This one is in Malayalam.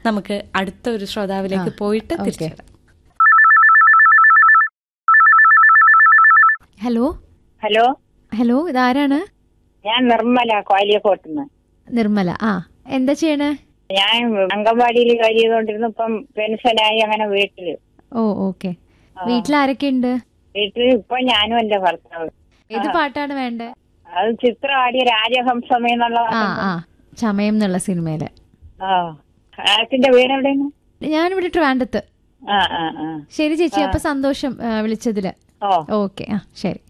നമുക്ക് അടുത്ത ഒരു ശ്രോതാവിലേക്ക് പോയിട്ട് തിരിച്ചു വരാം ഹലോ ഹലോ ഹലോ ഇതാരാണ് ഞാൻ നിർമ്മല കോലിയക്കോട്ടുന്ന് നിർമ്മല ആ എന്താ ചെയ്യണേ ഞാൻ അംഗൻവാടിയിൽ ജോലി ചെയ്തോണ്ടിരുന്നു ഇപ്പം പെൻഷനായി അങ്ങനെ വീട്ടില് ഓ ഓക്കെ വീട്ടിൽ ആരൊക്കെ ഉണ്ട് വീട്ടിൽ ഇപ്പൊ ഞാനും എന്റെ ഭർത്താവ് ഏത് പാട്ടാണ് വേണ്ടേ അത് ചിത്രം ആടിയ രാജഹംസമേ എന്നുള്ള ആ ആ ചമയം എന്നുള്ള സിനിമയില് ആ ആത്തിന്റെ വീട് എവിടെയാണ് ഞാനിവിടെ ട്രിവാൻഡത്ത് ആ ആ ആ ശരി ചേച്ചി അപ്പൊ സന്തോഷം ആ, വിളിച്ചതില് ഓ ഓക്കെ ആ ശരി